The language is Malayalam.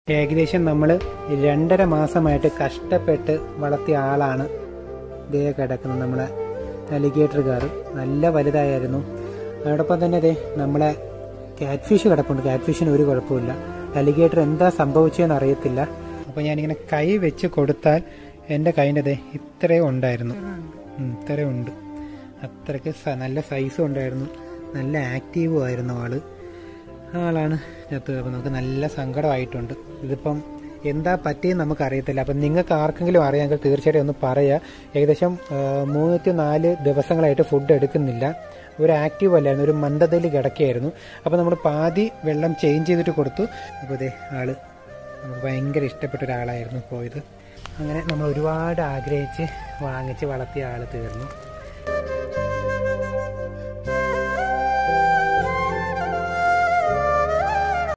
ഏകദേശം നമ്മൾ രണ്ടര മാസമായിട്ട് കഷ്ടപ്പെട്ട് വളർത്തിയ ആളാണ് ദേ കിടക്കുന്നത് നമ്മളെ അലിഗേറ്റർ കാർ നല്ല വലുതായിരുന്നു അതോടൊപ്പം തന്നെ ദേ നമ്മളെ കാറ്റ് ഫിഷ് കിടപ്പുണ്ട് കാറ്റ് ഫിഷിന് ഒരു കുഴപ്പമില്ല അലിഗേറ്റർ എന്താ സംഭവിച്ചതെന്ന് അറിയത്തില്ല അപ്പോൾ ഞാനിങ്ങനെ കൈ വെച്ച് കൊടുത്താൽ എൻ്റെ കൈൻ്റെ ദേ ഇത്രയും ഉണ്ടായിരുന്നു ഉം, ഇത്രയും ഉണ്ട് അത്രയ്ക്ക് സ- നല്ല സൈസും ഉണ്ടായിരുന്നു നല്ല ആക്റ്റീവും ആയിരുന്നു ആള് ആളാണ് ചത്തത് അപ്പം നമുക്ക് നല്ല സങ്കടമായിട്ടുണ്ട് ഇതിപ്പം എന്താ പറ്റിയെന്ന് നമുക്ക് അറിയത്തില്ല അപ്പം നിങ്ങൾക്ക് ആർക്കെങ്കിലും അറിയാമെങ്കിൽ തീർച്ചയായിട്ടും ഒന്ന് പറയുക ഏകദേശം മൂന്നൂറ്റി നാല് ദിവസങ്ങളായിട്ട് ഫുഡ് എടുക്കുന്നില്ല ഒരു ആക്റ്റീവ് അല്ലായിരുന്നു ഒരു മന്ദതയിൽ കിടക്കുകയായിരുന്നു അപ്പോൾ നമ്മൾ പാതി വെള്ളം ചേഞ്ച് ചെയ്തിട്ട് കൊടുത്തു അപ്പോൾ ഇതേ ആള് നമുക്ക് ഭയങ്കര ഇഷ്ടപ്പെട്ട ഒരാളായിരുന്നു പോയത് അങ്ങനെ നമ്മൾ ഒരുപാട് ആഗ്രഹിച്ച് വാങ്ങിച്ച് വളർത്തിയ ആൾ തീർന്നു